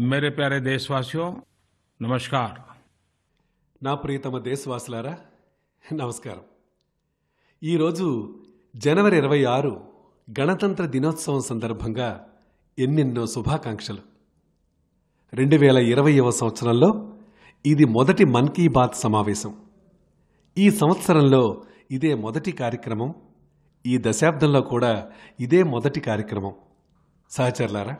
मेरे प्यारे देशवासियों नमस्कार నా ప్రియతమ దేశవాసులారా నమస్కారం ఈరోజు జనవరి ఇరవై ఆరు గణతంత్ర దినోత్సవం సందర్భంగా ఎన్నెన్నో శుభాకాంక్షలు రెండు వేల ఇరవైవ సంవత్సరంలో ఇది మొదటి మన్ కీ బాత్ సమావేశం ఈ సంవత్సరంలో ఇదే మొదటి కార్యక్రమం ఈ దశాబ్దంలో కూడా ఇదే మొదటి కార్యక్రమం సహచరులారా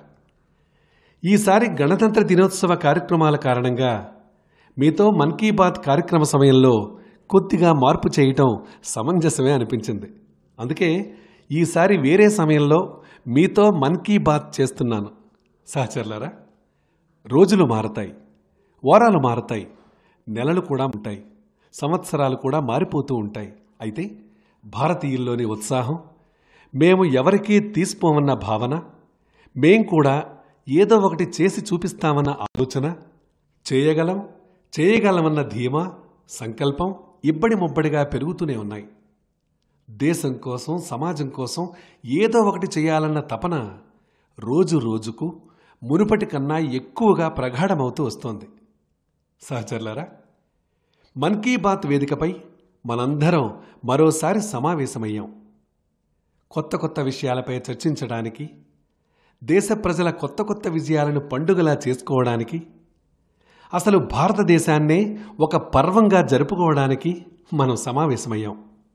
ఈసారి గణతంత్ర దినోత్సవ కార్యక్రమాల కారణంగా మీతో మన్ కీ బాత్ కార్యక్రమ సమయంలో కొద్దిగా మార్పు చేయటం సమంజసమే అనిపించింది అందుకే ఈసారి వేరే సమయంలో మీతో మన్ కీ బాత్ చేస్తున్నాను సహచరులారా రోజులు మారతాయి వారాలు మారతాయి నెలలు కూడా ఉంటాయి సంవత్సరాలు కూడా మారిపోతూ ఉంటాయి అయితే భారతీయుల్లోని ఉత్సాహం మేము ఎవరికీ తీసిపోమన్న భావన మేం కూడా ఏదో ఒకటి చేసి చూపిస్తామన్న ఆలోచన చేయగలం చేయగలమన్న ధీమా సంకల్పం ఇబ్బడి ముబ్బడిగా పెరుగుతూనే ఉన్నాయి దేశం కోసం సమాజం కోసం ఏదో ఒకటి చేయాలన్న తపన రోజు రోజుకు మునుపటి కన్నా ఎక్కువగా ప్రగాఢమవుతూ వస్తోంది సహచరులారా మన్ కీ బాత్ వేదికపై మనందరం మరోసారి సమావేశమయ్యాం కొత్త కొత్త విషయాలపై చర్చించడానికి దేశ ప్రజల కొత్త కొత్త విజయాలను పండుగలా చేసుకోవడానికి అసలు భారతదేశాన్నే ఒక పర్వంగా జరుపుకోవడానికి మనం సమావేశమయ్యాం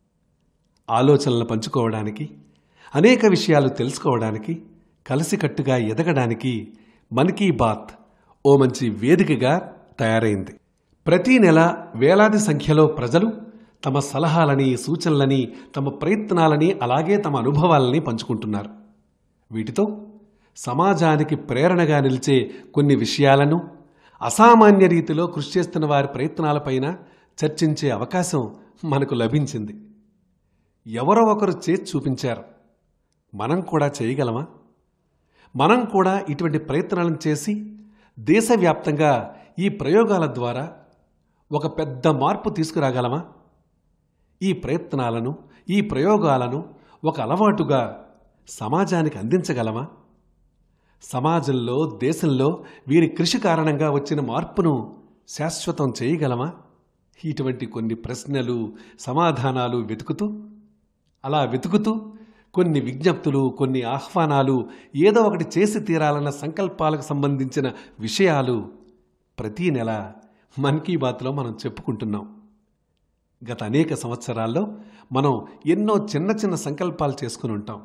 ఆలోచనలు పంచుకోవడానికి అనేక విషయాలు తెలుసుకోవడానికి కలిసికట్టుగా ఎదగడానికి మన్ కీ బాత్ ఓ మంచి వేదికగా తయారైంది ప్రతి నెల వేలాది సంఖ్యలో ప్రజలు తమ సలహాలని సూచనలని తమ ప్రయత్నాలని అలాగే తమ అనుభవాలని పంచుకుంటున్నారు వీటితో సమాజానికి ప్రేరణగా నిలిచే కొన్ని విషయాలను అసామాన్య రీతిలో కృషి చేస్తున్న వారి ప్రయత్నాలపైన చర్చించే అవకాశం మనకు లభించింది ఎవరో ఒకరు చేసి చూపించారు మనం కూడా చేయగలమా మనం కూడా ఇటువంటి ప్రయత్నాలను చేసి దేశవ్యాప్తంగా ఈ ప్రయోగాల ద్వారా ఒక పెద్ద మార్పు తీసుకురాగలమా ఈ ప్రయత్నాలను ఈ ప్రయోగాలను ఒక అలవాటుగా సమాజానికి అందించగలమా సమాజంలో దేశంలో వీరి కృషి కారణంగా వచ్చిన మార్పును శాశ్వతం చేయగలమా ఇటువంటి కొన్ని ప్రశ్నలు సమాధానాలు వెతుకుతూ అలా వెతుకుతూ కొన్ని విజ్ఞప్తులు కొన్ని ఆహ్వానాలు ఏదో ఒకటి చేసి తీరాలన్న సంకల్పాలకు సంబంధించిన విషయాలు ప్రతీ నెల మన్ కీ బాత్లో మనం చెప్పుకుంటున్నాం గత అనేక సంవత్సరాల్లో మనం ఎన్నో చిన్న చిన్న సంకల్పాలు చేసుకుని ఉంటాం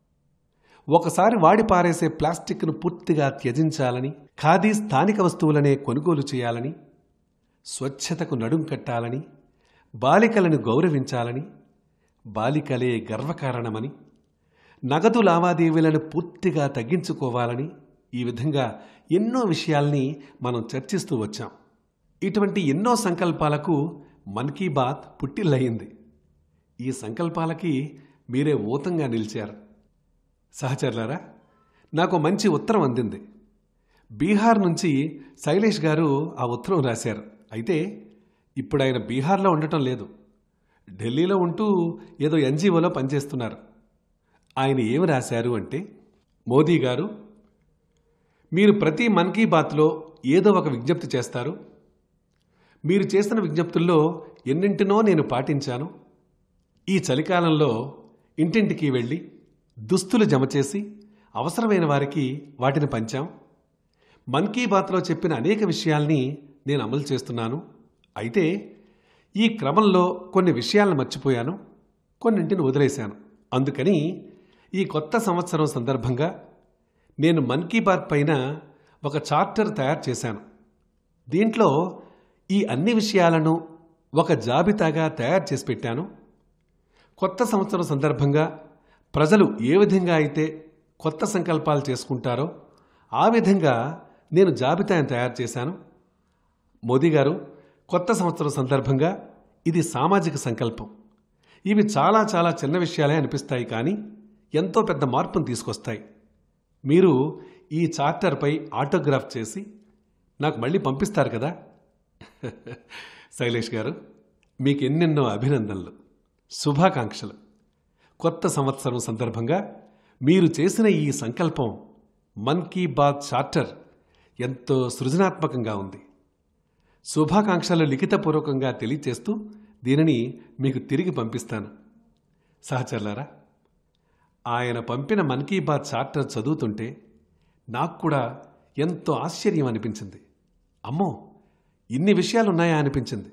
ఒకసారి వాడి పారేసే ప్లాస్టిక్ను పూర్తిగా త్యజించాలని ఖాదీ స్థానిక వస్తువులనే కొనుగోలు చేయాలని స్వచ్ఛతకు నడుం కట్టాలని బాలికలను గౌరవించాలని బాలికలే గర్వకారణమని నగదు లావాదేవీలను పూర్తిగా తగ్గించుకోవాలని ఈ విధంగా ఎన్నో విషయాల్ని మనం చర్చిస్తూ వచ్చాం ఇటువంటి ఎన్నో సంకల్పాలకు మన్ కీ బాత్ పుట్టిల్లయింది ఈ సంకల్పాలకి మీరే ఊతంగా నిలిచారు సహచరులారా నాకు మంచి ఉత్తరం అందింది బీహార్ నుంచి శైలేష్ గారు ఆ ఉత్తరం రాశారు అయితే ఇప్పుడు ఆయన బీహార్లో ఉండటం లేదు ఢిల్లీలో ఉంటూ ఏదో ఎన్జిఓలో పనిచేస్తున్నారు ఆయన ఏమి రాశారు అంటే మోదీ గారు మీరు ప్రతి మన్ కీ బాత్లో ఏదో ఒక విజ్ఞప్తి చేస్తారు మీరు చేసిన విజ్ఞప్తుల్లో ఎన్నింటినో నేను పాటించాను ఈ చలికాలంలో ఇంటింటికి వెళ్ళి దుస్తులు జమ చేసి అవసరమైన వారికి వాటిని పంచాం మన్ కీ బాత్లో చెప్పిన అనేక విషయాల్ని నేను అమలు చేస్తున్నాను అయితే ఈ క్రమంలో కొన్ని విషయాలను మర్చిపోయాను కొన్నింటిని వదిలేశాను అందుకని ఈ కొత్త సంవత్సరం సందర్భంగా నేను మన్ కీ బాత్ పైన ఒక చార్టర్ తయారు చేశాను దీంట్లో ఈ అన్ని విషయాలను ఒక జాబితాగా తయారు చేసి పెట్టాను కొత్త సంవత్సరం సందర్భంగా ప్రజలు ఏ విధంగా అయితే కొత్త సంకల్పాలు చేసుకుంటారో ఆ విధంగా నేను జాబితాను తయారు చేశాను మోదీ గారు కొత్త సంవత్సరం సందర్భంగా ఇది సామాజిక సంకల్పం ఇవి చాలా చాలా చిన్న విషయాలే అనిపిస్తాయి కానీ ఎంతో పెద్ద మార్పును తీసుకొస్తాయి మీరు ఈ చార్టర్పై ఆటోగ్రాఫ్ చేసి నాకు మళ్ళీ పంపిస్తారు కదా శైలేష్ గారు మీకు ఎన్నెన్నో అభినందనలు శుభాకాంక్షలు కొత్త సంవత్సరం సందర్భంగా మీరు చేసిన ఈ సంకల్పం మన్ కీ బాత్ చార్టర్ ఎంతో సృజనాత్మకంగా ఉంది శుభాకాంక్షలు లిఖితపూర్వకంగా తెలియచేస్తూ దీనిని మీకు తిరిగి పంపిస్తాను సహచరులారా ఆయన పంపిన మన్ కీ బాత్ చార్టర్ చదువుతుంటే నాకు కూడా ఎంతో ఆశ్చర్యం అనిపించింది అమ్మో ఇన్ని విషయాలున్నాయా అనిపించింది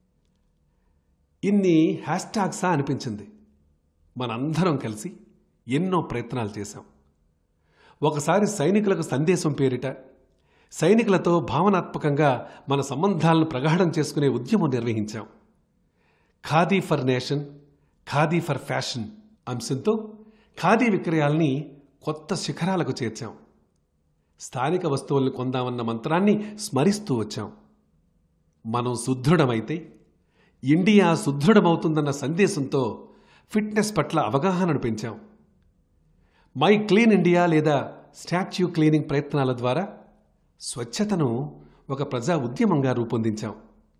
ఇన్ని హ్యాష్ ట్యాగ్సా అనిపించింది మనందరం కలిసి ఎన్నో ప్రయత్నాలు చేశాం ఒకసారి సైనికులకు సందేశం పేరిట సైనికులతో భావనాత్మకంగా మన సంబంధాలను ప్రగాఢం చేసుకునే ఉద్యమం నిర్వహించాం khadi for nation khadi for fashion అంశంతో ఖాదీ విక్రయాల్ని కొత్త శిఖరాలకు చేర్చాం స్థానిక వస్తువుల్ని కొందామన్న మంత్రాన్ని స్మరిస్తూ వచ్చాం మనం సుదృఢమైతే ఇండియా సుదృఢమవుతుందన్న సందేశంతో ఫిట్నెస్ పట్ల అవగాహనను పెంచాం మై క్లీన్ ఇండియా లేదా స్టాచ్యూ క్లీనింగ్ ప్రయత్నాల ద్వారా స్వచ్ఛతను ఒక ప్రజా ఉద్యమంగా రూపొందించాం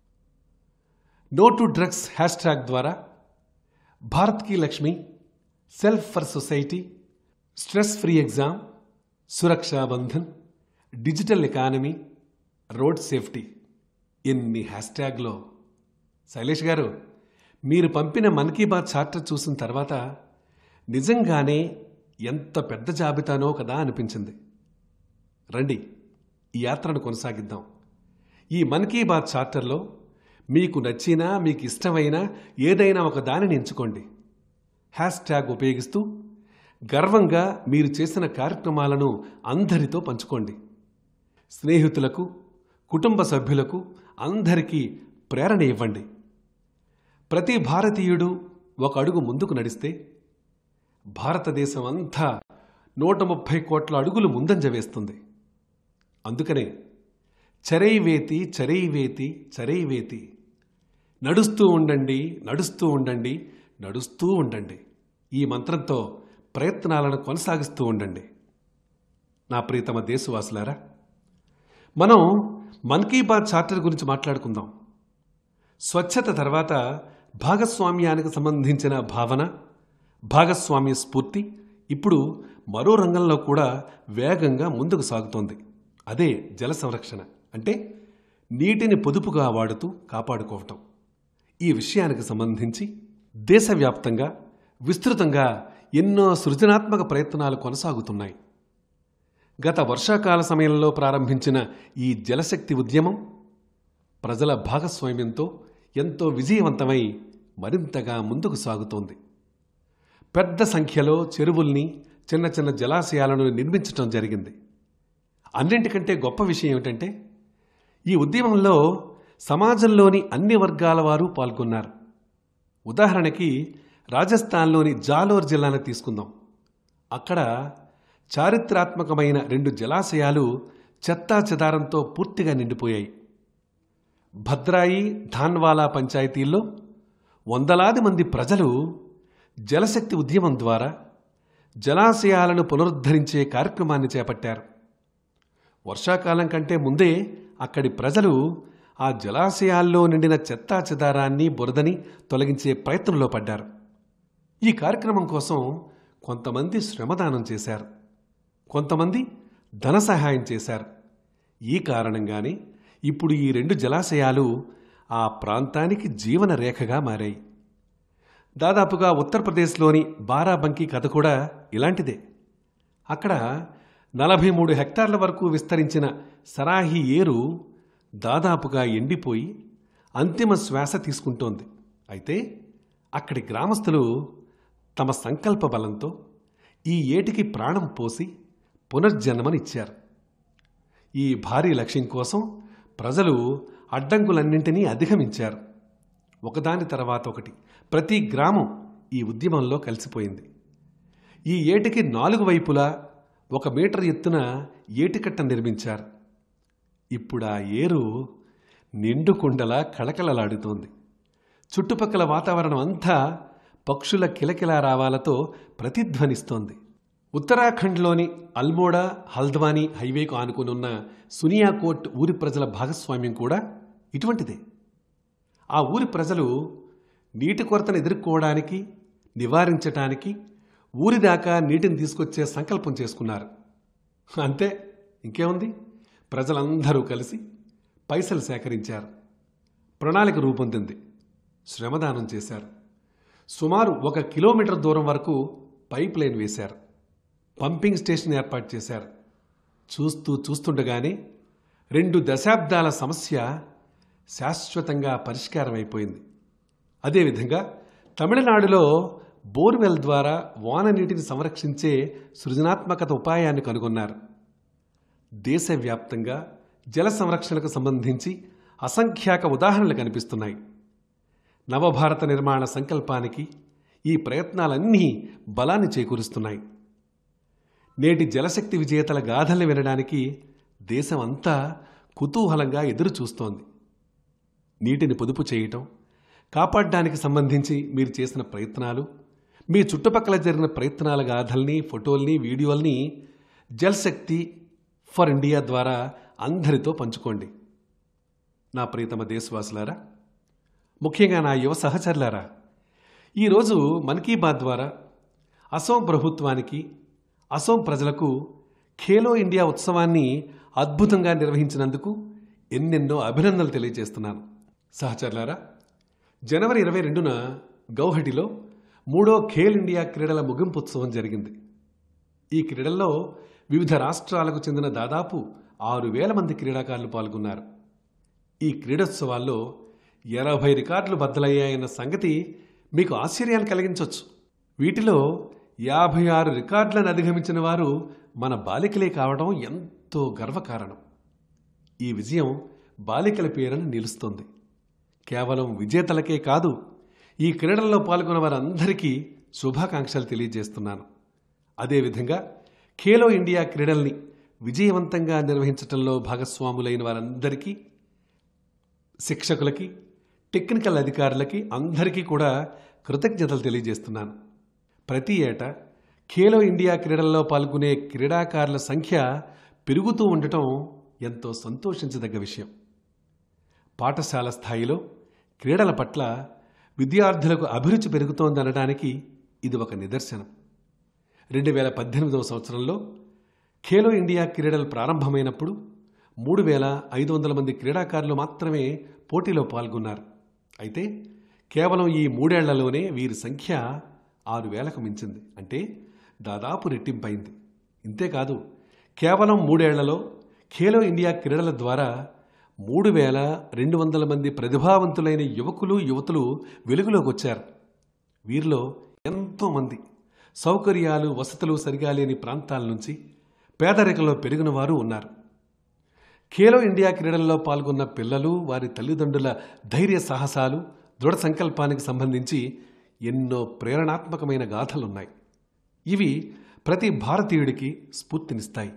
no to drugs hashtag ద్వారా Bharat ki Lakshmi self for society stress free exam Suraksha Bandhan digital economy road safety ఎన్ని హ్యాష్ ట్యాగ్లో శైలేష్ గారు మీరు పంపిన మన్ కీ బాత్ చార్టర్ చూసిన తర్వాత నిజంగానే ఎంత పెద్ద జాబితానో కదా అనిపించింది రండి ఈ యాత్రను కొనసాగిద్దాం ఈ మన్ కీ బాత్ చార్టర్లో మీకు నచ్చినా మీకు ఇష్టమైన ఏదైనా ఒక దానిని ఎంచుకోండి హ్యాష్ ట్యాగ్ ఉపయోగిస్తూ గర్వంగా మీరు చేసిన కార్యక్రమాలను అందరితో పంచుకోండి స్నేహితులకు కుటుంబ సభ్యులకు అందరికీ ప్రేరణ ఇవ్వండి ప్రతి భారతీయుడు ఒక అడుగు ముందుకు నడిస్తే భారతదేశం అంతా నూట ముప్పై కోట్ల అడుగులు ముందంజ వేస్తుంది అందుకనే చరైవేతి చరైవేతి చరైవేతి నడుస్తూ ఉండండి నడుస్తూ ఉండండి నడుస్తూ ఉండండి ఈ మంత్రంతో ప్రయత్నాలను కొనసాగిస్తూ ఉండండి నా ప్రియతమ దేశవాసులారా మనం మన్ కీ బాత్ చార్టర్ గురించి మాట్లాడుకుందాం స్వచ్ఛత తర్వాత భాగస్వామ్యానికి సంబంధించిన భావన భాగస్వామ్య స్ఫూర్తి ఇప్పుడు మరో రంగంలో కూడా వేగంగా ముందుకు సాగుతోంది అదే జల సంరక్షణ అంటే నీటిని పొదుపుగా వాడుతూ కాపాడుకోవటం ఈ విషయానికి సంబంధించి దేశవ్యాప్తంగా విస్తృతంగా ఎన్నో సృజనాత్మక ప్రయత్నాలు కొనసాగుతున్నాయి గత వర్షాకాల సమయంలో ప్రారంభించిన ఈ జలశక్తి ఉద్యమం ప్రజల భాగస్వామ్యంతో ఎంతో విజయవంతమై మరింతగా ముందుకు సాగుతోంది పెద్ద సంఖ్యలో చెరువుల్ని చిన్న చిన్న జలాశయాలను నిర్మించటం జరిగింది అన్నింటికంటే గొప్ప విషయం ఏమిటంటే ఈ ఉద్యమంలో సమాజంలోని అన్ని వర్గాల వారు పాల్గొన్నారు ఉదాహరణకి రాజస్థాన్లోని జాలోర్ జిల్లాను తీసుకుందాం అక్కడ చారిత్రాత్మకమైన రెండు జలాశయాలు చెత్తా చెదారంతో పూర్తిగా నిండిపోయాయి భద్రాయి ధాన్వాలా పంచాయతీల్లో వందలాది మంది ప్రజలు జలశక్తి ఉద్యమం ద్వారా జలాశయాలను పునరుద్ధరించే కార్యక్రమాన్ని చేపట్టారు వర్షాకాలం కంటే ముందే అక్కడి ప్రజలు ఆ జలాశయాల్లో నిండిన చెత్తా చెదారాన్ని బురదని తొలగించే ప్రయత్నంలో పడ్డారు ఈ కార్యక్రమం కోసం కొంతమంది శ్రమదానం చేశారు కొంతమంది ధన సహాయం చేశారు ఈ కారణంగానే ఇప్పుడు ఈ రెండు జలాశయాలు ఆ ప్రాంతానికి జీవన రేఖగా మారాయి దాదాపుగా ఉత్తరప్రదేశ్లోని బారాబంకీ కథ కూడా ఇలాంటిదే అక్కడ నలభై మూడు హెక్టార్ల వరకు విస్తరించిన సరాహి ఏరు దాదాపుగా ఎండిపోయి అంతిమ శ్వాస తీసుకుంటోంది అయితే అక్కడి గ్రామస్తులు తమ సంకల్ప బలంతో ఈ ఏటికి ప్రాణం పోసి పునర్జన్మనిచ్చారు ఈ భారీ లక్ష్యం కోసం ప్రజలు అడ్డంకులన్నింటినీ అధిగమించారు ఒకదాని తర్వాత ఒకటి ప్రతి గ్రామం ఈ ఉద్యమంలో కలిసిపోయింది ఈ ఏటికి నాలుగు వైపులా ఒక మీటర్ ఎత్తున ఏటికట్ట నిర్మించారు ఇప్పుడు ఆ ఏరు నిండు కుండలా కళకళలాడుతోంది చుట్టుపక్కల వాతావరణం అంతా పక్షుల కిలకిలా రావాలతో ప్రతిధ్వనిస్తోంది ఉత్తరాఖండ్లోని అల్మోడా హల్ద్వానీ హైవేకు ఆనుకునున్న సునియాకోట్ ఊరి ప్రజల భాగస్వామ్యం కూడా ఇటువంటిదే ఆ ఊరి ప్రజలు నీటి కొరతను ఎదుర్కోవడానికి నివారించటానికి ఊరి దాకా నీటిని తీసుకొచ్చే సంకల్పం చేసుకున్నారు అంతే ఇంకేముంది ప్రజలందరూ కలిసి పైసలు సేకరించారు ప్రణాళిక రూపొందింది శ్రమదానం చేశారు సుమారు ఒక కిలోమీటర్ దూరం వరకు పైప్ లైన్ వేశారు పంపింగ్ స్టేషన్ ఏర్పాటు చేశారు చూస్తూ చూస్తుండగానే రెండు దశాబ్దాల సమస్య శాశ్వతంగా పరిష్కారం అయిపోయింది అదేవిధంగా తమిళనాడులో బోర్వెల్ ద్వారా వాన నీటిని సంరక్షించే సృజనాత్మకత ఉపాయాన్ని కనుగొన్నారు దేశవ్యాప్తంగా జల సంరక్షణకు సంబంధించి అసంఖ్యాక ఉదాహరణలు కనిపిస్తున్నాయి నవభారత నిర్మాణ సంకల్పానికి ఈ ప్రయత్నాలన్నీ బలాన్ని చేకూరుస్తున్నాయి నేటి జలశక్తి విజేతల గాథల్ని వినడానికి దేశం అంతా కుతూహలంగా ఎదురు చూస్తోంది నీటిని పొదుపు చేయటం కాపాడడానికి సంబంధించి మీరు చేసిన ప్రయత్నాలు మీ చుట్టుపక్కల జరిగిన ప్రయత్నాల గాథల్ని ఫోటోల్ని వీడియోల్ని జల్ శక్తి ఫర్ ఇండియా ద్వారా అందరితో పంచుకోండి నా ప్రియతమ దేశవాసులారా ముఖ్యంగా నా యువ సహచరులారా ఈరోజు మన్ కీ బాత్ ద్వారా అసోం ప్రభుత్వానికి అసోం ప్రజలకు ఖేలో ఇండియా ఉత్సవాన్ని అద్భుతంగా నిర్వహించినందుకు ఎన్నెన్నో అభినందనలు తెలియజేస్తున్నాను సహచరులారా జనవరి ఇరవై రెండున గౌహటిలో మూడో ఖేల్ ఇండియా క్రీడల ముగింపు ఉత్సవం జరిగింది ఈ క్రీడల్లో వివిధ రాష్ట్రాలకు చెందిన దాదాపు ఆరు వేల మంది క్రీడాకారులు పాల్గొన్నారు ఈ క్రీడోత్సవాల్లో ఎనభై రికార్డులు బద్దలయ్యాయన్న సంగతి మీకు ఆశ్చర్యాన్ని కలిగించవచ్చు వీటిలో యాభై ఆరు రికార్డులను అధిగమించిన వారు మన బాలికలే కావడం ఎంతో గర్వకారణం ఈ విజయం బాలికల పేరును నిలుస్తోంది కేవలం విజేతలకే కాదు ఈ క్రీడల్లో పాల్గొన్న వారందరికీ శుభాకాంక్షలు తెలియజేస్తున్నాను అదేవిధంగా ఖేలో ఇండియా క్రీడల్ని విజయవంతంగా నిర్వహించడంలో భాగస్వాములైన వారందరికీ శిక్షకులకి టెక్నికల్ అధికారులకి అందరికీ కూడా కృతజ్ఞతలు తెలియజేస్తున్నాను ప్రతి ఏటా ఖేలో ఇండియా క్రీడల్లో పాల్గొనే క్రీడాకారుల సంఖ్య పెరుగుతూ ఉండటం ఎంతో సంతోషించదగ్గ విషయం పాఠశాల స్థాయిలో క్రీడల పట్ల విద్యార్థులకు అభిరుచి పెరుగుతోందనడానికి ఇది ఒక నిదర్శనం రెండు వేల పద్దెనిమిదవ సంవత్సరంలో ఖేలో ఇండియా క్రీడలు ప్రారంభమైనప్పుడు మూడు వేల ఐదు వందల మంది క్రీడాకారులు మాత్రమే పోటీలో పాల్గొన్నారు అయితే కేవలం ఈ మూడేళ్లలోనే వీరి సంఖ్య ఆరు వేలకు మించింది అంటే దాదాపు రెట్టింపైంది ఇంతేకాదు కేవలం మూడేళ్లలో ఖేలో ఇండియా క్రీడల ద్వారా మూడు వేల రెండు వందల మంది ప్రతిభావంతులైన యువకులు యువతులు వెలుగులోకి వచ్చారు వీరిలో ఎంతోమంది సౌకర్యాలు వసతులు సరిగా లేని ప్రాంతాల నుంచి పేదరికంలో పెరిగిన వారు ఉన్నారు ఖేలో ఇండియా క్రీడల్లో పాల్గొన్న పిల్లలు వారి తల్లిదండ్రుల ధైర్య సాహసాలు దృఢ సంకల్పానికి సంబంధించి ఎన్నో ప్రేరణాత్మకమైన గాథలున్నాయి ఇవి ప్రతి భారతీయుడికి స్ఫూర్తినిస్తాయి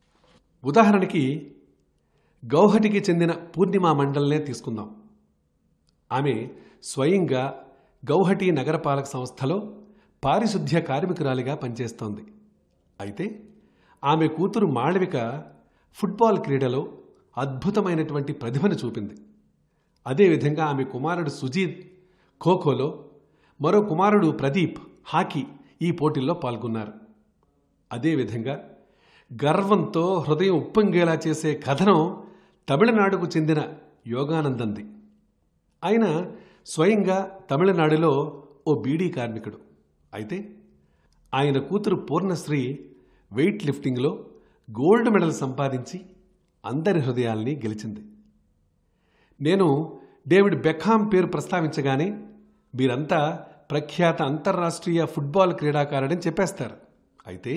ఉదాహరణకి గౌహటికి చెందిన పూర్ణిమా మండల్నే తీసుకుందాం ఆమె స్వయంగా గౌహటి నగరపాలక సంస్థలో పారిశుద్ధ్య కార్మికురాలిగా పనిచేస్తోంది అయితే ఆమె కూతురు మాళవిక ఫుట్బాల్ క్రీడలో అద్భుతమైనటువంటి ప్రతిభను చూపింది అదేవిధంగా ఆమె కుమారుడు సుజీత్ ఖోఖోలో మరో కుమారుడు ప్రదీప్ హాకీ ఈ పోటీల్లో పాల్గొన్నారు అదేవిధంగా గర్వంతో హృదయం ఉప్పొంగేలా చేసే కథనం తమిళనాడుకు చెందిన యోగానందంది ఆయన స్వయంగా తమిళనాడులో ఓ బీడీ కార్మికుడు అయితే ఆయన కూతురు పూర్ణశ్రీ వెయిట్ లిఫ్టింగ్లో గోల్డ్ మెడల్ సంపాదించి అందరి హృదయాల్ని గెలిచింది నేను డేవిడ్ బెక్హామ్ పేరు ప్రస్తావించగానే మీరంతా ప్రఖ్యాత అంతర్రాష్ట్రీయ ఫుట్బాల్ క్రీడాకారుడని చెప్పేస్తారు అయితే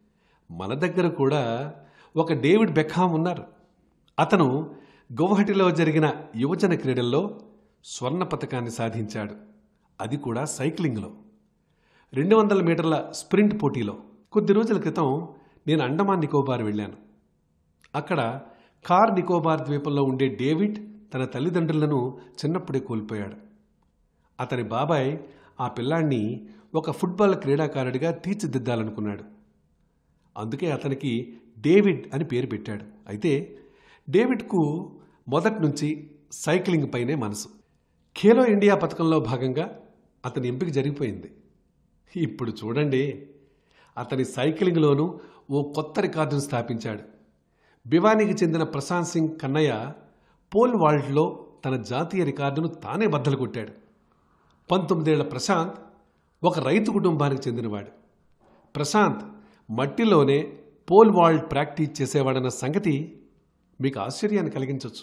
మన దగ్గర కూడా ఒక డేవిడ్ బెక్హామ్ ఉన్నారు అతను గౌహటిలో జరిగిన యువజన క్రీడల్లో స్వర్ణ పథకాన్ని సాధించాడు అది కూడా సైక్లింగ్లో రెండు వందల మీటర్ల స్ప్రింట్ పోటీలో కొద్ది రోజుల క్రితం నేను అండమాన్ నికోబార్ వెళ్ళాను అక్కడ కార్ నికోబార్ ద్వీపంలో ఉండే డేవిడ్ తన తల్లిదండ్రులను చిన్నప్పుడే కోల్పోయాడు అతని బాబాయ్ ఆ పిల్లాన్ని ఒక ఫుట్బాల్ క్రీడాకారుడిగా తీర్చిదిద్దాలనుకున్నాడు అందుకే అతనికి డేవిడ్ అని పేరు పెట్టాడు అయితే డేవిడ్కు మొదటి నుంచి సైక్లింగ్ పైనే మనసు ఖేలో ఇండియా పథకంలో భాగంగా అతని ఎంపిక జరిగిపోయింది ఇప్పుడు చూడండి అతని సైక్లింగ్లోనూ ఓ కొత్త రికార్డును స్థాపించాడు భివానీకి చెందిన ప్రశాంత్ సింగ్ కన్నయ్య పోల్ వాల్ట్లో తన జాతీయ రికార్డును తానే బద్దలు కొట్టాడు పంతొమ్మిదేళ్ల ప్రశాంత్ ఒక రైతు కుటుంబానికి చెందినవాడు ప్రశాంత్ మట్టిలోనే పోల్ వాల్ట్ ప్రాక్టీస్ చేసేవాడన్న సంగతి మీకు ఆశ్చర్యాన్ని కలిగించవచ్చు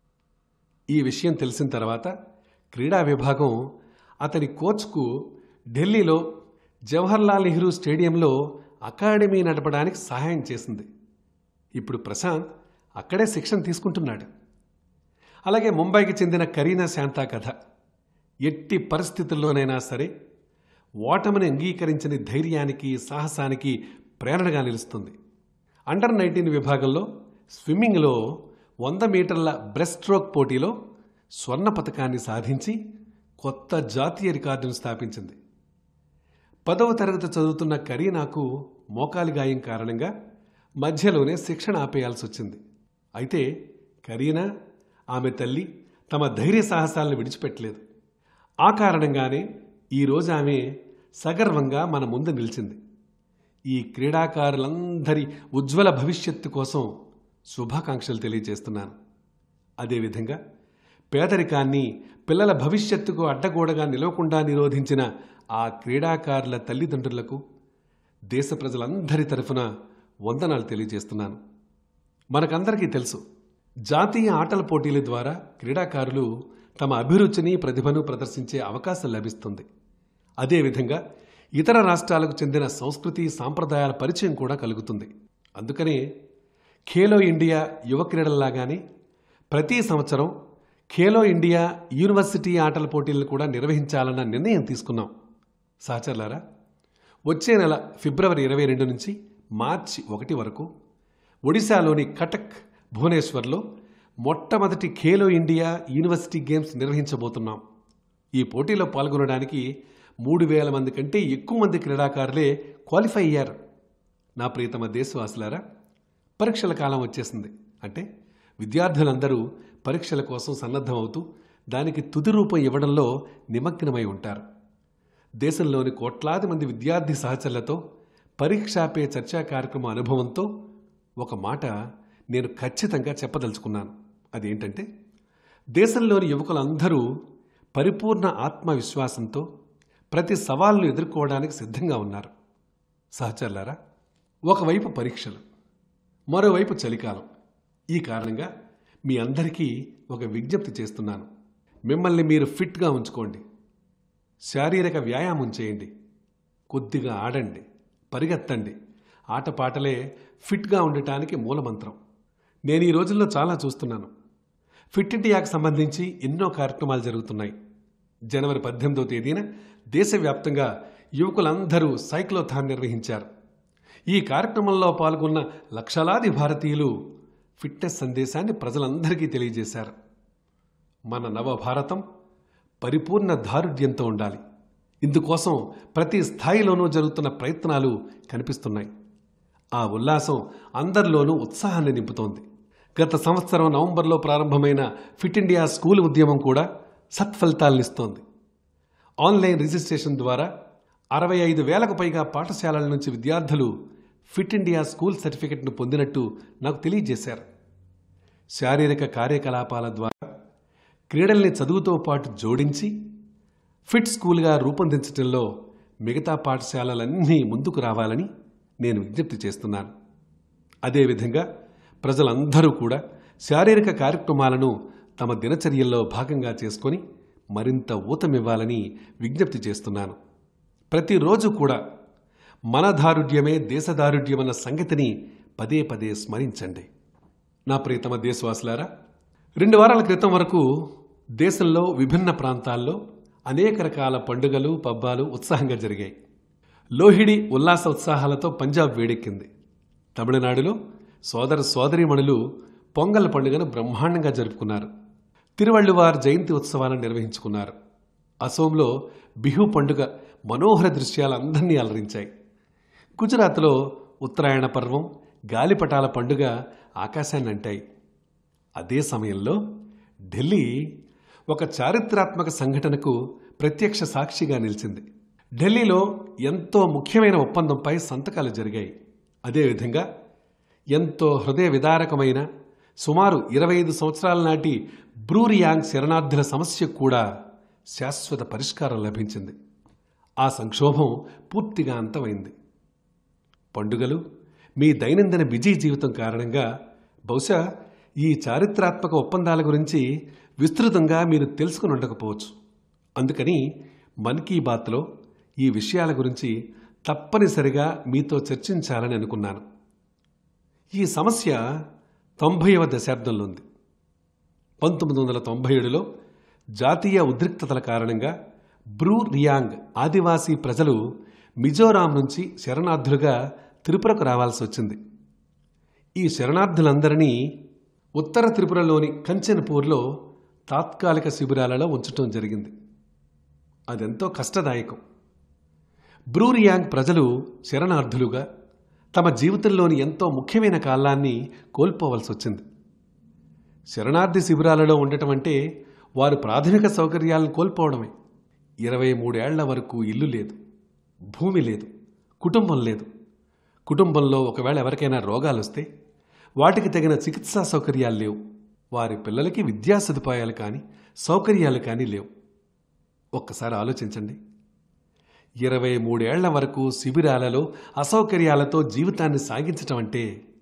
ఈ విషయం తెలిసిన తర్వాత క్రీడా విభాగం అతని కోచ్కు ఢిల్లీలో జవహర్లాల్ నెహ్రూ స్టేడియంలో అకాడమీ నడపడానికి సహాయం చేసింది ఇప్పుడు ప్రశాంత్ అక్కడే శిక్షణ తీసుకుంటున్నాడు అలాగే ముంబైకి చెందిన కరీనా శాంతా కథ ఎట్టి పరిస్థితుల్లోనైనా సరే ఓటమిని అంగీకరించని ధైర్యానికి సాహసానికి ప్రేరణగా నిలుస్తుంది అండర్ నైన్టీన్ విభాగంలో స్విమ్మింగ్లో వంద మీటర్ల బ్రెస్ట్ స్ట్రోక్ పోటీలో స్వర్ణ పథకాన్ని సాధించి కొత్త జాతీయ రికార్డును స్థాపించింది పదవ తరగతి చదువుతున్న కరీనాకు మోకాలి గాయం కారణంగా మధ్యలోనే శిక్షణ ఆపేయాల్సి వచ్చింది అయితే కరీనా ఆమె తల్లి తమ ధైర్య సాహసాలను విడిచిపెట్టలేదు ఆ కారణంగానే ఈరోజు ఆమె సగర్వంగా మన ముందు నిలిచింది ఈ క్రీడాకారులందరి ఉజ్వల భవిష్యత్తు కోసం శుభాకాంక్షలు తెలియజేస్తున్నాను అదేవిధంగా పేదరికాన్ని పిల్లల భవిష్యత్తుకు అడ్డగోడగా నిలవకుండా నిరోధించిన ఆ క్రీడాకారుల తల్లిదండ్రులకు దేశ ప్రజలందరి తరఫున వందనాలు తెలియజేస్తున్నాను మనకందరికీ తెలుసు జాతీయ ఆటల పోటీల ద్వారా క్రీడాకారులు తమ అభిరుచిని ప్రతిభను ప్రదర్శించే అవకాశం లభిస్తుంది అదేవిధంగా ఇతర రాష్ట్రాలకు చెందిన సంస్కృతి సాంప్రదాయాల పరిచయం కూడా కలుగుతుంది అందుకనే ఖేలో ఇండియా యువ క్రీడల్లాగానే ప్రతి సంవత్సరం ఖేలో ఇండియా యూనివర్సిటీ ఆటల పోటీలను కూడా నిర్వహించాలన్న నిర్ణయం తీసుకున్నాం సహచరులారా వచ్చే నెల ఫిబ్రవరి ఇరవై రెండు నుంచి మార్చి ఒకటి వరకు ఒడిశాలోని కటక్ భువనేశ్వర్లో మొట్టమొదటి ఖేలో ఇండియా యూనివర్సిటీ గేమ్స్ నిర్వహించబోతున్నాం ఈ పోటీలో పాల్గొనడానికి మూడు వేల మంది కంటే ఎక్కువ మంది క్రీడాకారులే క్వాలిఫై అయ్యారు నా ప్రియతమ దేశవాసులారా పరీక్షల కాలం వచ్చేసింది అంటే విద్యార్థులందరూ పరీక్షల కోసం సన్నద్ధమవుతూ దానికి తుది రూపం ఇవ్వడంలో నిమగ్నమై ఉంటారు దేశంలోని కోట్లాది మంది విద్యార్థి సహచరులతో పరీక్షాపే చర్చా కార్యక్రమ అనుభవంతో ఒక మాట నేను ఖచ్చితంగా చెప్పదలుచుకున్నాను అదేంటంటే దేశంలోని యువకులందరూ పరిపూర్ణ ఆత్మవిశ్వాసంతో ప్రతి సవాల్ను ఎదుర్కోవడానికి సిద్ధంగా ఉన్నారు సహచరులారా ఒకవైపు పరీక్షలు మరోవైపు చలికాలం ఈ కారణంగా మీ అందరికీ ఒక విజ్ఞప్తి చేస్తున్నాను మిమ్మల్ని మీరు ఫిట్గా ఉంచుకోండి శారీరక వ్యాయామం చేయండి కొద్దిగా ఆడండి పరిగెత్తండి ఆటపాటలే ఫిట్గా ఉండటానికి మూలమంత్రం నేను ఈ రోజుల్లో చాలా చూస్తున్నాను ఫిట్ ఇండియాకు సంబంధించి ఎన్నో కార్యక్రమాలు జరుగుతున్నాయి జనవరి పద్దెనిమిదవ తేదీన దేశవ్యాప్తంగా యువకులందరూ సైక్లోథాన్ నిర్వహించారు ఈ కార్యక్రమంలో పాల్గొన్న లక్షలాది భారతీయులు ఫిట్నెస్ సందేశాన్ని ప్రజలందరికీ తెలియజేశారు మన నవభారతం పరిపూర్ణ దారుఢ్యంతో ఉండాలి ఇందుకోసం ప్రతి స్థాయిలోనూ జరుగుతున్న ప్రయత్నాలు కనిపిస్తున్నాయి ఆ ఉల్లాసం అందరిలోనూ ఉత్సాహాన్ని నింపుతోంది గత సంవత్సరం నవంబర్లో ప్రారంభమైన ఫిట్ ఇండియా స్కూల్ ఉద్యమం కూడా సత్ఫలితాలనిస్తోంది ఆన్లైన్ రిజిస్ట్రేషన్ ద్వారా అరవై ఐదు వేలకు పైగా పాఠశాలల నుంచి విద్యార్థులు ఫిట్ ఇండియా స్కూల్ సర్టిఫికెట్ను పొందినట్టు నాకు తెలియజేశారు శారీరక కార్యకలాపాల ద్వారా క్రీడల్ని చదువుతో పాటు జోడించి ఫిట్ స్కూల్గా రూపొందించడంలో మిగతా పాఠశాలలన్నీ ముందుకు రావాలని నేను విజ్ఞప్తి చేస్తున్నాను అదేవిధంగా ప్రజలందరూ కూడా శారీరక కార్యక్రమాలను తమ దినచర్యల్లో భాగంగా చేసుకొని మరింత ఊతమివ్వాలని విజ్ఞప్తి చేస్తున్నాను ప్రతిరోజు కూడా మన దారుఢ్యమే దేశదారుఢ్యమన్న సంగతిని పదే పదే స్మరించండి నా ప్రియతమ దేశవాసులారా రెండు వారాల క్రితం వరకు దేశంలో విభిన్న ప్రాంతాల్లో అనేక రకాల పండుగలు పబ్బాలు ఉత్సాహంగా జరిగాయి లోహిడి ఉల్లాస ఉత్సాహాలతో పంజాబ్ వేడెక్కింది తమిళనాడులో సోదర సోదరీమణులు పొంగల్ పండుగను బ్రహ్మాండంగా జరుపుకున్నారు తిరువళ్ళువార్ జయంతి ఉత్సవాలను నిర్వహించుకున్నారు అసోంలో బిహు పండుగ మనోహర దృశ్యాలు అందరినీ అలరించాయి గుజరాత్లో ఉత్తరాయణ పర్వం గాలిపటాల పండుగ ఆకాశాన్ని అంటాయి అదే సమయంలో ఢిల్లీ ఒక చారిత్రాత్మక సంఘటనకు ప్రత్యక్ష సాక్షిగా నిలిచింది ఢిల్లీలో ఎంతో ముఖ్యమైన ఒప్పందంపై సంతకాలు జరిగాయి అదేవిధంగా ఎంతో హృదయ విదారకమైన సుమారు ఇరవై ఐదు సంవత్సరాల నాటి బ్రూరియాంగ్ శరణార్థుల సమస్యకు కూడా శాశ్వత పరిష్కారం లభించింది ఆ సంక్షోభం పూర్తిగా అంతమైంది పండుగలు మీ దైనందిన బిజీ జీవితం కారణంగా బహుశా ఈ చారిత్రాత్మక ఒప్పందాల గురించి విస్తృతంగా మీరు తెలుసుకుని ఉండకపోవచ్చు అందుకని మన్ కీ బాత్లో ఈ విషయాల గురించి తప్పనిసరిగా మీతో చర్చించాలని అనుకున్నాను ఈ సమస్య తొంభైవ దశాబ్దంలో ఉంది పంతొమ్మిది వందల తొంభై ఏడులో జాతీయ ఉద్రిక్తతల కారణంగా బ్రూ రియాంగ్ ఆదివాసీ ప్రజలు మిజోరాం నుంచి శరణార్థులుగా త్రిపురకు రావాల్సి వచ్చింది ఈ శరణార్థులందరినీ ఉత్తర త్రిపురలోని కంచెన్పూర్లో తాత్కాలిక శిబిరాలలో ఉంచటం జరిగింది అదెంతో కష్టదాయకం బ్రూరియాంగ్ ప్రజలు శరణార్థులుగా తమ జీవితంలోని ఎంతో ముఖ్యమైన కాలాన్ని కోల్పోవలసి వచ్చింది శరణార్థి శిబిరాలలో ఉండటం అంటే వారు ప్రాథమిక సౌకర్యాలను కోల్పోవడమే ఇరవై మూడేళ్ల వరకు ఇల్లు లేదు భూమి లేదు కుటుంబం లేదు కుటుంబంలో ఒకవేళ ఎవరికైనా రోగాలు వస్తే వాటికి తగిన చికిత్సా సౌకర్యాలు లేవు వారి పిల్లలకి విద్యా సదుపాయాలు కానీ సౌకర్యాలు కానీ లేవు ఒక్కసారి ఆలోచించండి ఇరవై మూడేళ్ల వరకు శిబిరాలలో అసౌకర్యాలతో జీవితాన్ని సాగించటం అంటే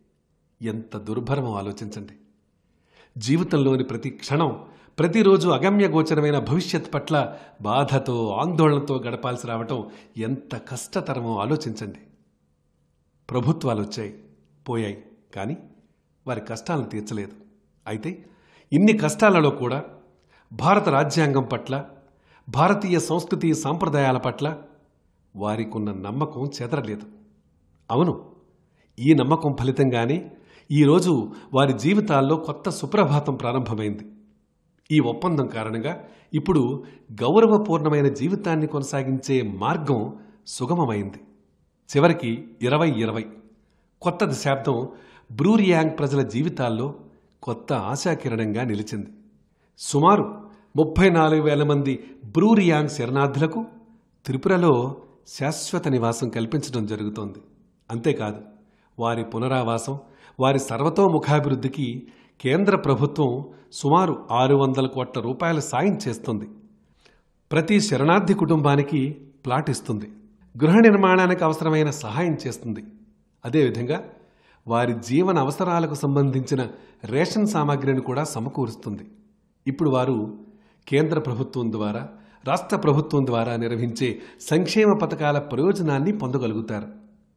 ఎంత దుర్భరమో ఆలోచించండి జీవితంలోని ప్రతి క్షణం ప్రతిరోజు అగమ్య గోచరమైన భవిష్యత్ పట్ల బాధతో ఆందోళనతో గడపాల్సి రావటం ఎంత కష్టతరమో ఆలోచించండి ప్రభుత్వాలు వచ్చాయి పోయాయి కానీ వారి కష్టాలను తీర్చలేదు అయితే ఇన్ని కష్టాలలో కూడా భారత రాజ్యాంగం పట్ల భారతీయ సంస్కృతి సాంప్రదాయాల పట్ల వారికున్న నమ్మకం చెదరలేదు అవును ఈ నమ్మకం ఫలితంగానే ఈరోజు వారి జీవితాల్లో కొత్త సుప్రభాతం ప్రారంభమైంది ఈ ఒప్పందం కారణంగా ఇప్పుడు గౌరవపూర్ణమైన జీవితాన్ని కొనసాగించే మార్గం సుగమమైంది చివరికి ఇరవై ఇరవై కొత్త దశాబ్దం బ్రూరియాంగ్ ప్రజల జీవితాల్లో కొత్త ఆశాకిరణంగా నిలిచింది సుమారు ముప్పై నాలుగు వేల మంది బ్రూరియాంగ్ శరణార్థులకు త్రిపురలో శాశ్వత నివాసం కల్పించడం జరుగుతోంది అంతేకాదు వారి పునరావాసం వారి సర్వతోముఖాభివృద్ధికి కేంద్ర ప్రభుత్వం సుమారు ఆరు వందల కోట్ల రూపాయల సాయం చేస్తుంది ప్రతి శరణార్థి కుటుంబానికి ప్లాట్ ఇస్తుంది గృహ నిర్మాణానికి అవసరమైన సహాయం చేస్తుంది అదేవిధంగా వారి జీవన అవసరాలకు సంబంధించిన రేషన్ సామాగ్రిని కూడా సమకూరుస్తుంది ఇప్పుడు వారు కేంద్ర ప్రభుత్వం ద్వారా రాష్ట్ర ప్రభుత్వం ద్వారా నిర్వహించే సంక్షేమ పథకాల ప్రయోజనాన్ని పొందగలుగుతారు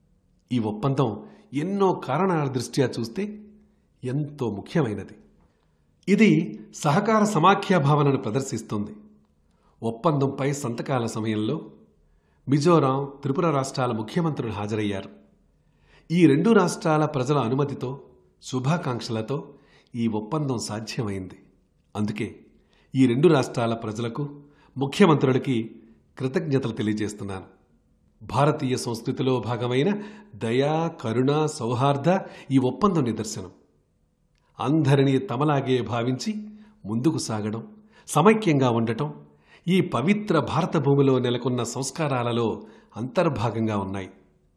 ఈ ఒప్పందం ఎన్నో కారణాల దృష్ట్యా చూస్తే ఎంతో ముఖ్యమైనది ఇది సహకార సమాఖ్య భావనను ప్రదర్శిస్తుంది ఒప్పందంపై సంతకాల సమయంలో మిజోరాం త్రిపుర రాష్ట్రాల ముఖ్యమంత్రులు హాజరయ్యారు ఈ రెండు రాష్ట్రాల ప్రజల అనుమతితో శుభాకాంక్షలతో ఈ ఒప్పందం సాధ్యమైంది అందుకే ఈ రెండు రాష్ట్రాల ప్రజలకు ముఖ్యమంత్రులకి కృతజ్ఞతలు తెలియజేస్తున్నాను భారతీయ సంస్కృతిలో భాగమైన దయా కరుణ సౌహార్ద ఈ ఒప్పందం నిదర్శనం అందరినీ తమలాగే భావించి ముందుకు సాగడం సమైక్యంగా ఉండటం ఈ పవిత్ర భారత భూమిలో నెలకొన్న సంస్కారాలలో అంతర్భాగంగా ఉన్నాయి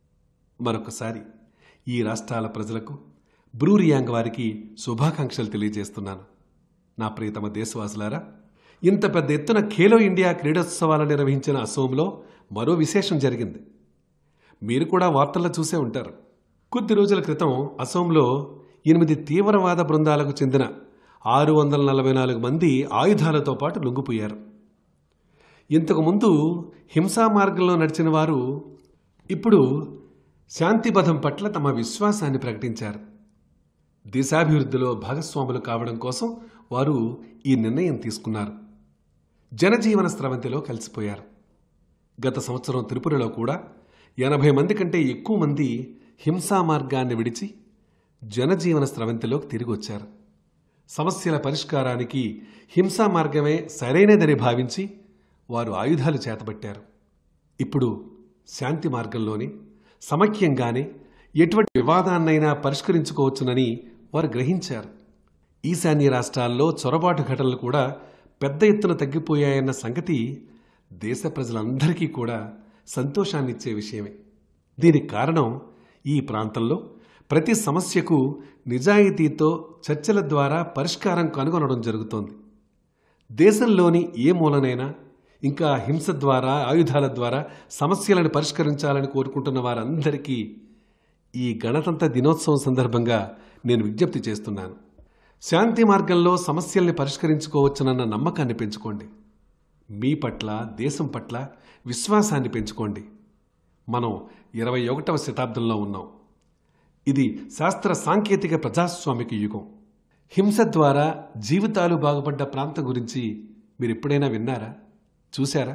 మరొకసారి ఈ రాష్ట్రాల ప్రజలకు బ్రూరియాంగ్ వారికి శుభాకాంక్షలు తెలియజేస్తున్నాను నా ప్రియతమ దేశవాసులారా ఇంత పెద్ద ఎత్తున ఖేలో ఇండియా క్రీడోత్సవాలు నిర్వహించిన అసోంలో మరో విశేషం జరిగింది మీరు కూడా వార్తల్లో చూసే ఉంటారు కొద్ది రోజుల క్రితం అసోంలో ఎనిమిది తీవ్రవాద బృందాలకు చెందిన ఆరు వందల నలభై నాలుగు మంది ఆయుధాలతో పాటు లొంగిపోయారు ఇంతకుముందు హింసా మార్గంలో నడిచిన వారు ఇప్పుడు శాంతిపథం పట్ల తమ విశ్వాసాన్ని ప్రకటించారు దేశాభివృద్ధిలో భాగస్వాములు కావడం కోసం వారు ఈ నిర్ణయం తీసుకున్నారు జనజీవన స్రవంతిలో కలిసిపోయారు గత సంవత్సరం త్రిపురలో కూడా ఎనభై మంది కంటే ఎక్కువ మంది హింసా మార్గాన్ని విడిచి జనజీవన స్రవంతిలోకి తిరిగి వచ్చారు సమస్యల పరిష్కారానికి హింసా మార్గమే సరైనదని భావించి వారు ఆయుధాలు చేతబట్టారు ఇప్పుడు శాంతి మార్గంలోనే సమైక్యంగానే ఎటువంటి వివాదాన్నైనా పరిష్కరించుకోవచ్చునని వారు గ్రహించారు ఈశాన్య రాష్ట్రాల్లో చొరబాటు ఘటనలు కూడా పెద్ద ఎత్తున తగ్గిపోయాయన్న సంగతి దేశ ప్రజలందరికీ కూడా సంతోషాన్నిచ్చే విషయమే దీనికి కారణం ఈ ప్రాంతంలో ప్రతి సమస్యకు నిజాయితీతో చర్చల ద్వారా పరిష్కారం కనుగొనడం జరుగుతోంది దేశంలోని ఏ మూలనైనా ఇంకా హింస ద్వారా ఆయుధాల ద్వారా సమస్యలను పరిష్కరించాలని కోరుకుంటున్న వారందరికీ ఈ గణతంత్ర దినోత్సవం సందర్భంగా నేను విజ్ఞప్తి చేస్తున్నాను శాంతి మార్గంలో సమస్యల్ని పరిష్కరించుకోవచ్చునన్న నమ్మకాన్ని పెంచుకోండి మీ పట్ల దేశం పట్ల విశ్వాసాన్ని పెంచుకోండి మనం ఇరవై ఒకటవ శతాబ్దంలో ఉన్నాం ఇది శాస్త్ర సాంకేతిక ప్రజాస్వామిక యుగం హింస ద్వారా జీవితాలు బాగుపడ్డ ప్రాంతం గురించి మీరు ఎప్పుడైనా విన్నారా చూశారా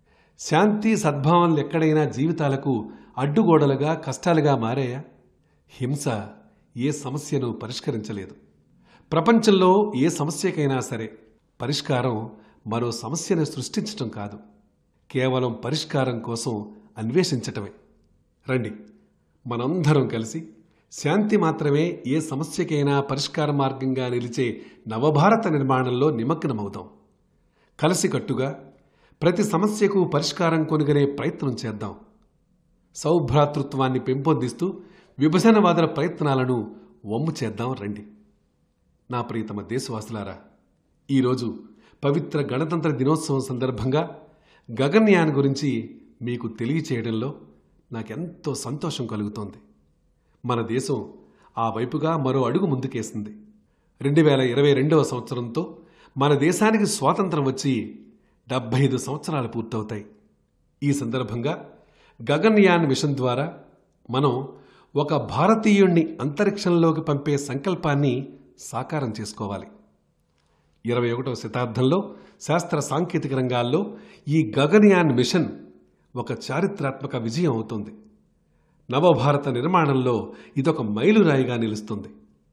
శాంతి సద్భావనలు ఎక్కడైనా జీవితాలకు అడ్డుగోడలుగా కష్టాలుగా మారాయా హింస ఏ సమస్యను పరిష్కరించలేదు ప్రపంచంలో ఏ సమస్యకైనా సరే పరిష్కారం మరో సమస్యను సృష్టించటం కాదు కేవలం పరిష్కారం కోసం అన్వేషించటమే రండి మనందరం కలిసి శాంతి మాత్రమే ఏ సమస్యకైనా పరిష్కార మార్గంగా నిలిచే నవభారత నిర్మాణంలో నిమగ్నమవుదాం కలిసికట్టుగా ప్రతి సమస్యకు పరిష్కారం కొనుగొనే ప్రయత్నం చేద్దాం సౌభ్రాతృత్వాన్ని పెంపొందిస్తూ విభజనవాదుల ప్రయత్నాలను వమ్ము చేద్దాం రండి నా ప్రియతమ దేశవాసులారా ఈరోజు పవిత్ర గణతంత్ర దినోత్సవం సందర్భంగా గగన్యాన్ గురించి మీకు తెలియచేయడంలో నాకెంతో సంతోషం కలుగుతోంది మన దేశం ఆ వైపుగా మరో అడుగు ముందుకేసింది రెండు వేల ఇరవై రెండవ సంవత్సరంతో మన దేశానికి స్వాతంత్రం వచ్చి డెబ్బై ఐదు సంవత్సరాలు పూర్తవుతాయి ఈ సందర్భంగా గగన్యాన్ మిషన్ ద్వారా మనం ఒక భారతీయుణ్ణి అంతరిక్షంలోకి పంపే సంకల్పాన్ని సాకారం చేసుకోవాలి ఇరవై ఒకటవ శతాబ్దంలో శాస్త్ర సాంకేతిక రంగాల్లో ఈ గగన్యాన్ మిషన్ ఒక చారిత్రాత్మక విజయం అవుతుంది నవభారత నిర్మాణంలో ఇదొక మైలురాయిగా నిలుస్తుంది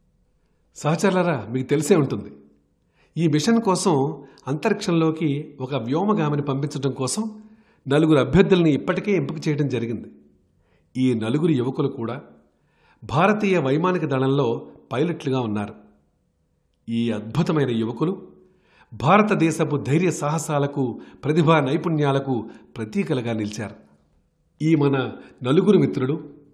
సహచరులరా మీకు తెలిసే ఉంటుంది ఈ మిషన్ కోసం అంతరిక్షంలోకి ఒక వ్యోమగామిని పంపించడం కోసం నలుగురు అభ్యర్థుల్ని ఇప్పటికే ఎంపిక చేయడం జరిగింది ఈ నలుగురు యువకులు కూడా భారతీయ వైమానిక దళంలో పైలట్లుగా ఉన్నారు ఈ అద్భుతమైన యువకులు భారతదేశపు ధైర్య సాహసాలకు ప్రతిభా నైపుణ్యాలకు ప్రతీకలుగా నిలిచారు ఈ మన నలుగురు మిత్రులు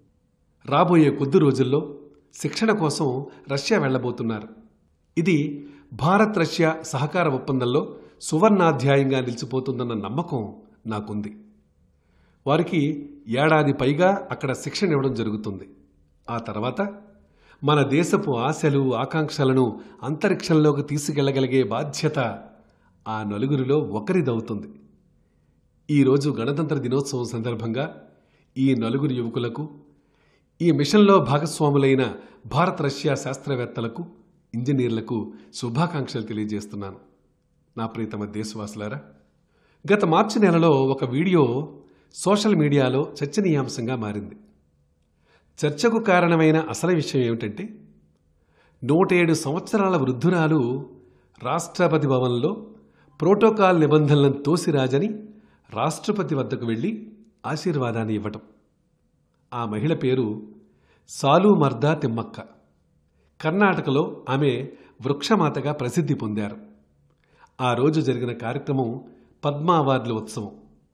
రాబోయే కొద్ది రోజుల్లో శిక్షణ కోసం రష్యా వెళ్ళబోతున్నారు ఇది భారత్ రష్యా సహకార ఒప్పందంలో సువర్ణాధ్యాయంగా నిలిచిపోతుందన్న నమ్మకం నాకుంది వారికి ఏడాది పైగా అక్కడ శిక్షణ ఇవ్వడం జరుగుతుంది ఆ తర్వాత మన దేశపు ఆశలు ఆకాంక్షలను అంతరిక్షంలోకి తీసుకెళ్లగలిగే బాధ్యత ఆ నలుగురిలో ఒకరిదవుతుంది ఈరోజు గణతంత్ర దినోత్సవం సందర్భంగా ఈ నలుగురు యువకులకు ఈ మిషన్లో భాగస్వాములైన భారత రష్యా శాస్త్రవేత్తలకు ఇంజనీర్లకు శుభాకాంక్షలు తెలియజేస్తున్నాను నా ప్రియతమ దేశవాసులారా గత మార్చి నెలలో ఒక వీడియో సోషల్ మీడియాలో చర్చనీయాంశంగా మారింది చర్చకు కారణమైన అసలు విషయం ఏమిటంటే నూటేడు సంవత్సరాల వృద్ధురాలు రాష్ట్రపతి భవన్లో ప్రోటోకాల్ నిబంధనలను తోసిరాజని రాష్ట్రపతి వద్దకు వెళ్ళి ఆశీర్వాదాన్ని ఇవ్వటం ఆ మహిళ పేరు సాలు మర్దా తిమ్మక్క కర్ణాటకలో ఆమె వృక్షమాతగా ప్రసిద్ధి పొందారు ఆ రోజు జరిగిన కార్యక్రమం పద్మ అవార్డుల ఉత్సవం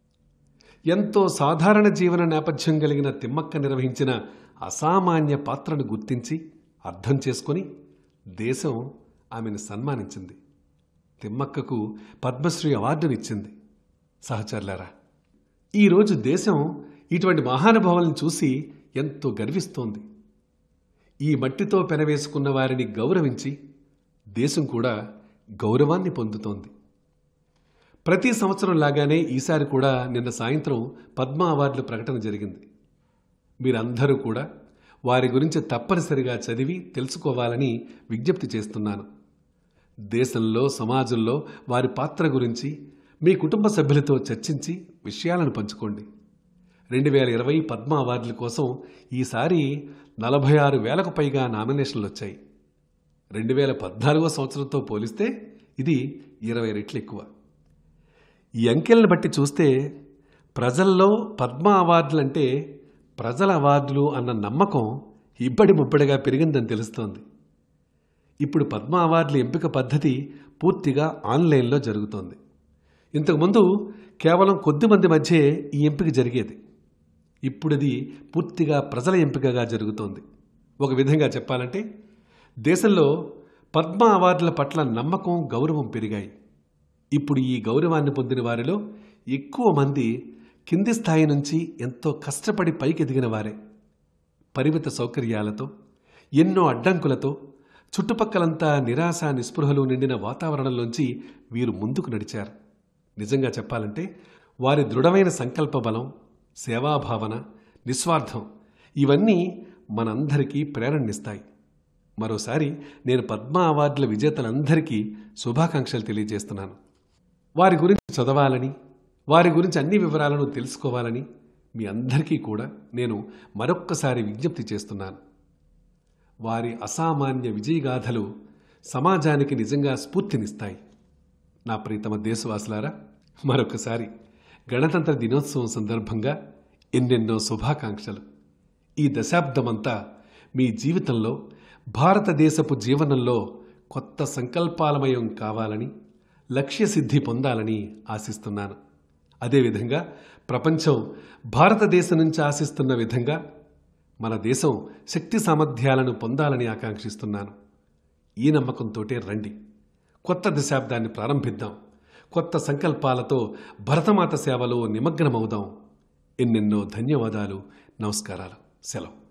ఎంతో సాధారణ జీవన నేపథ్యం కలిగిన తిమ్మక్క నిర్వహించిన అసామాన్య పాత్రను గుర్తించి అర్థం చేసుకొని దేశం ఆమెను సన్మానించింది తిమ్మక్కకు పద్మశ్రీ అవార్డునిచ్చింది సహచరులారా ఈరోజు దేశం ఇటువంటి మహానుభావులను చూసి ఎంతో గర్విస్తోంది ఈ మట్టితో పెనవేసుకున్న వారిని గౌరవించి దేశం కూడా గౌరవాన్ని పొందుతోంది ప్రతి సంవత్సరం లాగానే ఈసారి కూడా నిన్న సాయంత్రం పద్మ అవార్డుల ప్రకటన జరిగింది మీరందరూ కూడా వారి గురించి తప్పనిసరిగా చదివి తెలుసుకోవాలని విజ్ఞప్తి చేస్తున్నాను దేశంలో సమాజంలో వారి పాత్ర గురించి మీ కుటుంబ సభ్యులతో చర్చించి విషయాలను పంచుకోండి రెండు వేల ఇరవై పద్మ అవార్డుల కోసం ఈసారి నలభై ఆరు వేలకు పైగా నామినేషన్లు వచ్చాయి రెండు వేల పద్నాలుగో సంవత్సరంతో పోలిస్తే ఇది ఇరవై రెట్లు ఎక్కువ ఈ అంకెలను బట్టి చూస్తే ప్రజల్లో పద్మ అవార్డులంటే ప్రజల అవార్డులు అన్న నమ్మకం ఇబ్బడి ముబ్బడిగా పెరిగిందని తెలుస్తోంది ఇప్పుడు పద్మ అవార్డుల ఎంపిక పద్ధతి పూర్తిగా ఆన్లైన్లో జరుగుతోంది ఇంతకుముందు కేవలం కొద్ది మంది మధ్య ఈ ఎంపిక జరిగేది ఇప్పుడు అది పూర్తిగా ప్రజల ఎంపికగా జరుగుతోంది ఒక విధంగా చెప్పాలంటే దేశంలో పద్మ అవార్డుల పట్ల నమ్మకం గౌరవం పెరిగాయి ఇప్పుడు ఈ గౌరవాన్ని పొందిన వారిలో ఎక్కువ మంది కింది స్థాయి నుంచి ఎంతో కష్టపడి పైకి ఎదిగిన వారే పరిమిత సౌకర్యాలతో ఎన్నో అడ్డంకులతో చుట్టుపక్కలంతా నిరాశ నిస్పృహలు నిండిన వాతావరణంలోంచి వీరు ముందుకు నడిచారు నిజంగా చెప్పాలంటే వారి దృఢమైన సంకల్ప బలం సేవాభావన నిస్వార్థం ఇవన్నీ మనందరికీ ప్రేరణనిస్తాయి మరోసారి నేను పద్మ అవార్డుల విజేతలందరికీ శుభాకాంక్షలు తెలియజేస్తున్నాను వారి గురించి చదవాలని వారి గురించి అన్ని వివరాలను తెలుసుకోవాలని మీ అందరికీ కూడా నేను మరొక్కసారి విజ్ఞప్తి చేస్తున్నాను వారి అసామాన్య విజయగాథలు సమాజానికి నిజంగా స్ఫూర్తినిస్తాయి నా ప్రీతమ దేశవాసులారా మరొకసారి గణతంత్ర దినోత్సవం సందర్భంగా ఎన్నెన్నో శుభాకాంక్షలు ఈ దశాబ్దమంతా మీ జీవితంలో భారతదేశపు జీవనంలో కొత్త సంకల్పాలమయం కావాలని లక్ష్యసిద్ధి పొందాలని ఆశిస్తున్నాను అదేవిధంగా ప్రపంచం భారతదేశం నుంచి ఆశిస్తున్న విధంగా మన దేశం శక్తి సామర్థ్యాలను పొందాలని ఆకాంక్షిస్తున్నాను ఈ నమ్మకంతోటే రండి కొత్త దశాబ్దాన్ని ప్రారంభిద్దాం కొత్త సంకల్పాలతో భరతమాత సేవలో నిమగ్నమవుదాం ఎన్నెన్నో ధన్యవాదాలు నమస్కారాలు సెలవు